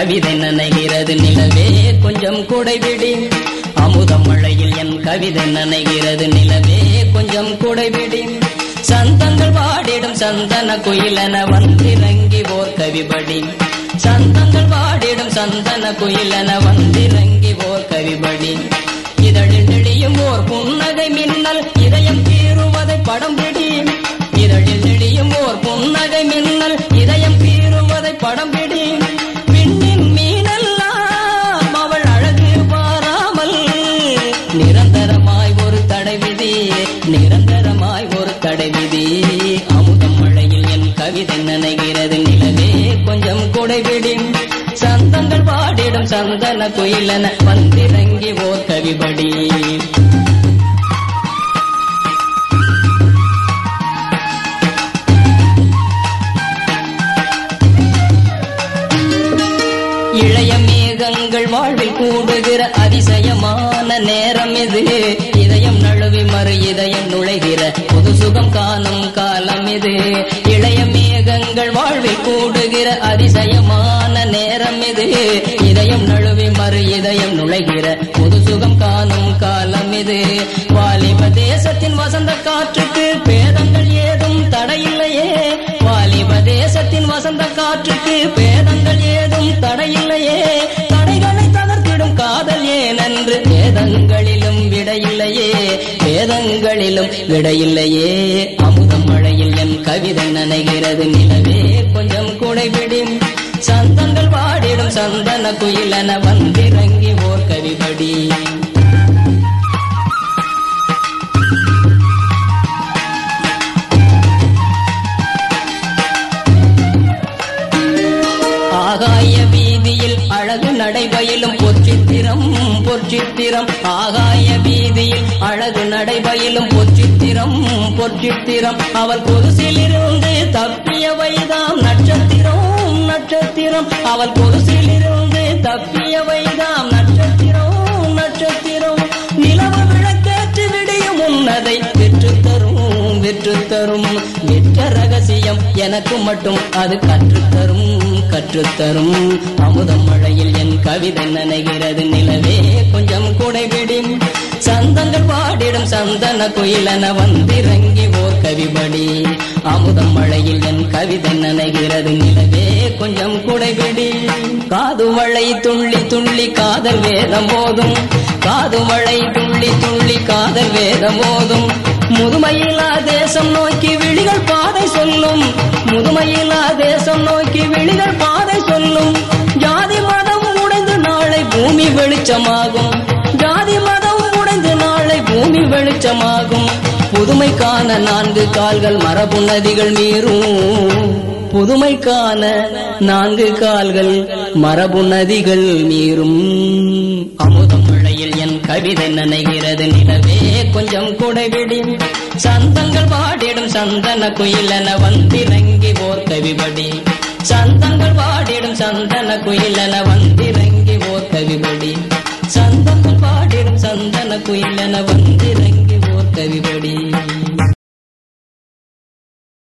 கவிதை நனைகிறது நிலவே கொஞ்சம் குடைபிடி அமுதம் மழையில் என் கவிதை நனைகிறது நிலவே கொஞ்சம் குடைபிடி சந்தங்கள் பாடிடும் சந்தன குயிலென வந்திறங்கி ஓர் கவிபடி சந்தங்கள் பாடிடும் சந்தன குயிலென வந்திறங்கி ஓர் கவிபடி இதழில் நெளியும் ஓர் புன்னகை மின்னல் இதயம் தீருவதை படம் பிடி இதழில் நெளியும் ஓர் புன்னகை மின்னல் இதயம் தீருவதை படம் பிடி விண்ணின் மீனெல்லாம் அவள் அழகு பாராமல் நிரந்தரமாய் ஒரு தடை விதி நிரந்தரமாய் ஒரு தடை விதி அமுதம் மழையில் என் கவிதை நனைகிறது நிலவே கொஞ்சம் குடைபிடி சந்தங்கள் பாடிடும் சந்தன குயிலென வந்திறங்கி ஓர் கவிபடி இளைய மேகங்கள் வாழ்வில் கூடுகிற அதிசயமான நேரம் இது இதயம் நழுவி மறு இதயம் நுழைகிற புது சுகம் காணும் காலம் இது இளைய மேகங்கள் வாழ்வில் கூடுகிற அதிசயமான நேரம் இது இதயம் நழுவி மறு இதயம் நுழைகிற புது சுகம் காணும் காலம் இது வாலிப தேசத்தின் வசந்த காற்றுக்கு பேதங்கள் ஏதும் தடையில்லையே வாலிப தேசத்தின் வசந்த காற்றுக்கு பேதங்கள் ஏதும் தடையில்லையே தடைகளை தகர்த்திடும் காதல் ஏனென்று வேதங்களிலும் விடையில்லையே வேதங்களிலும் விடையில்லையே அமுதம் மழையில் என் கவிதை நனைகிறது நிலவே கொஞ்சம் குடைபிடி சந்தங்கள் பாடிடும் சந்தன குயிலென வந்திறங்கி ஓர் கவிபடி ஆகாய வீதியில் அழகு நடைபயிலும் பொற்சித்திரம் பொற்சித்திரம் ஆகாய வீதியில் அழகு நடைபயிலும் பொற்சித்திரம் பொற்சித்திரம் அவள் கொலுசிலிருந்து தப்பிய வைதாம் நட்சத்திரம் நட்சத்திரம் அவள் கொலுசிலிருந்து தப்பிய வைதாம் நட்சத்திரம் நட்சத்திரம் நிலவு விளக்கேற்று விடியும் உன்னதை பெற்று தரும் வெற்று தரும் வெற்ற ரகசியம் எனக்கு மட்டும் அது கற்றுத்தரும் கற்றுத்தரும் அமுதம் மழையில் என் கவிதை நனைகிறது நிலவே கொஞ்சம் குடைபிடி சந்தங்கள் பாடிடும் சந்தன குயிலென வந்திறங்கி ஓர் கவிபடி அமுதம் மழையில் என் கவிதை நனைகிறது நிலவே கொஞ்சம் குடைபிடி காது வளை துள்ளி துள்ளி காதல் வேதம் போதும் காது வளை துள்ளி துள்ளி காதல் வேதம் போதும் முதுமையிலா தேசம் நோக்கி விழிகள் பாதை சொல்லும் முதுமையிலா தேசம் நோக்கி விழிகள் பாதை சொல்லும் ஜாதி மதம் உடைந்து நாளை பூமி வெளிச்சமாகும் ஜாதி மதம் உடைந்து நாளை பூமி வெளிச்சமாகும் புதுமைக்கான நான்கு கால்கள் மரபு நதிகள் மீறும் புதுமைக்கான நான்கு கால்கள் மரபு நதிகள் மீறும் அமுதம் மழையில் என் கவிதை நனைகிறது நிலவே கொஞ்சம் குடைபிடி சந்தங்கள் பாடிடும் சந்தன குயிலென வந்திறங்கி ஓர் கவிபடி சந்தங்கள் பாடிடும் சந்தன குயிலென வந்திறங்கி ஓர் கவிபடி சந்தங்கள் பாடிடும் சந்தன குயிலென வந்திறங்கி ஓர் கவிபடி